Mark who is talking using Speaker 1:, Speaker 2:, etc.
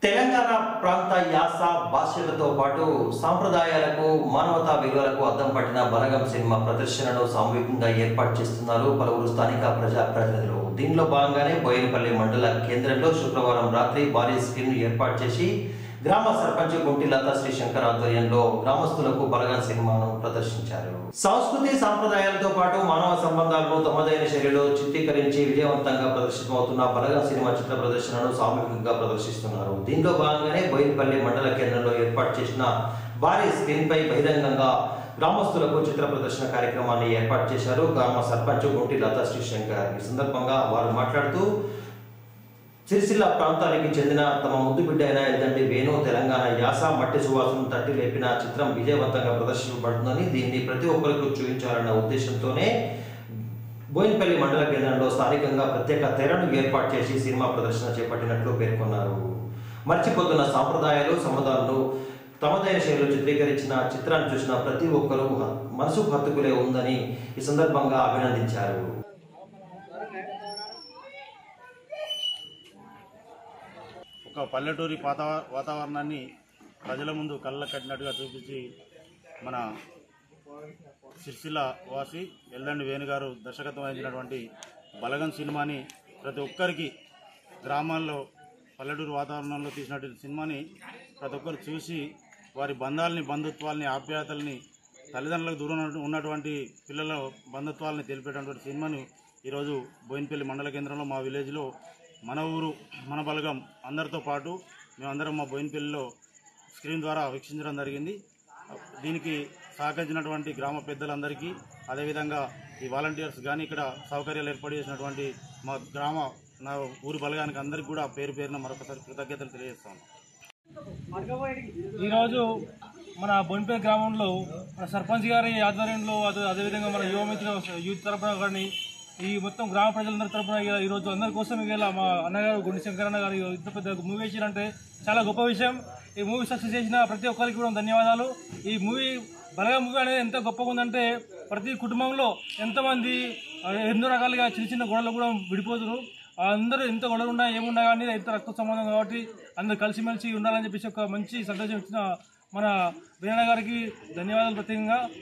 Speaker 1: తెలంగాణ ప్రాంత యాస భాషలతో పాటు సాంప్రదాయాలకు మానవతా విలువలకు అద్దం పట్టిన బలగం సినిమా ప్రదర్శనను సామూహికంగా ఏర్పాటు చేస్తున్నారు పలువురు స్థానిక ప్రజా ప్రతినిధులు దీనిలో భాగంగానే బోయినపల్లి మండల కేంద్రంలో శుక్రవారం రాత్రి భారీ స్క్రీన్ ఏర్పాటు చేసి గ్రామ సర్పంచ్ గుంటి లతా శ్రీశంకర్ ఆధ్వర్యంలో గ్రామస్తులకు బలగం సినిమాను ప్రదర్శించారు సంస్కృతి సాంప్రదాయాలతో పాటు మానవ సంబంధాలను తమదైన శైలిలో చిత్రీకరించి విజయవంతంగా ప్రదర్శితమవుతున్న బలగం సినిమా చిత్ర ప్రదర్శనను సామూహికంగా ప్రదర్శిస్తున్నారు దీనిలో భాగంగానే బోయినపల్లి మండల కేంద్రంలో ఏర్పాటు చేసిన భారీ స్క్రీన్ పై బహిరంగంగా గ్రామస్తులకు చిత్ర ప్రదర్శన కార్యక్రమాన్ని ఏర్పాటు చేశారు గ్రామ సర్పంచ్ గుంటి లతా శ్రీశంకర్ ఈ సందర్భంగా వారు మాట్లాడుతూ సిరిసిల్ల ప్రాంతానికి చెందిన తమ ముద్దు బిడ్డ అయిన ఎల్దండి వేణు తెలంగాణ యాస మట్టి సువాసన తట్టి లేపిన చిత్రం విజయవంతంగా ప్రదర్శించబడుతుందని దీన్ని ప్రతి ఒక్కరికి చూపించాలన్న ఉద్దేశంతోనే బోయినపల్లి మండల కేంద్రంలో స్థానికంగా ప్రత్యేక తెరను ఏర్పాటు చేసి సినిమా ప్రదర్శన చేపట్టినట్లు పేర్కొన్నారు మర్చిపోతున్న సాంప్రదాయాలు సంబంధాలను తమదైన శైలిలో చిత్రీకరించిన చిత్రాన్ని చూసిన ప్రతి ఒక్కరూ హ- మనసుకు హత్తుకులే ఉందని ఈ సందర్భంగా అభినందించారు
Speaker 2: ఒక పల్లెటూరి వాతావ వాతావరణాన్ని ప్రజల ముందు కళ్ళ కట్టినట్టుగా చూపించి మన సిరిసిల్ల వాసి ఎల్లండి వేణు గారు దర్శకత్వం వహించినటువంటి బలగం సినిమాని ప్రతి ఒక్కరికి గ్రామాల్లో పల్లెటూరు వాతావరణంలో తీసినటువంటి సినిమాని ప్రతి ఒక్కరు చూసి వారి బంధాలని బంధుత్వాలని ఆప్యాయతల్ని తల్లిదండ్రులకు దూరం ఉన్న- ఉన్నటువంటి పిల్లల బంధుత్వాలని తెలిపేటటువంటి సినిమాను ఈరోజు బోయినపల్లి మండల కేంద్రంలో మా విలేజ్లో మన ఊరు మన బలగం అందరితో పాటు మేమందరం మా బోయినపల్లిలో స్క్రీన్ ద్వారా వీక్షించడం జరిగింది దీనికి సహకరించినటువంటి గ్రామ పెద్దలందరికీ అదేవిధంగా ఈ వాలంటీర్స్ కానీ ఇక్కడ సౌకర్యాలు ఏర్పాటు చేసినటువంటి మా గ్రామ నా ఊరి బలగానికి అందరికీ కూడా పేరు పేరున మరొకసారి కృతజ్ఞతలు తెలియజేస్తాను
Speaker 3: ఈరోజు మన బొన్పేట గ్రామంలో మన సర్పంచ్ గారి ఆధ్వర్యంలో అదే అదేవిధంగా మన యువ మిత్రుల యూత్ తరపున కానీ ఈ మొత్తం గ్రామ ప్రజలందరి తరపున ఇలా ఈరోజు అందరి కోసం ఇలా మా అన్నగారు గుండి శంకర్ అన్న గారు ఇంత పెద్ద మూవీ వేసిరంటే చాలా గొప్ప విషయం ఈ మూవీ సక్సెస్ చేసిన ప్రతి ఒక్కరికి కూడా ధన్యవాదాలు ఈ మూవీ బలగా మూవీ అనేది ఎంత గొప్పగా ఉందంటే ప్రతి కుటుంబంలో ఎంతమంది ఆ, ఎన్నో రకాలుగా చిన్న చిన్న గొడవలు కూడా విడిపోతున్నారు అందరూ ఎంత గొడవలు ఉన్నా ఏమున్నా కానీ ఎంత రక్త సంబంధం కాబట్టి అందరూ కలిసిమెలిసి ఉండాలని చెప్పేసి ఒక మంచి సందేశం ఇచ్చిన మన వీరన్న గారికి ధన్యవాదాలు ప్రత్యేకంగా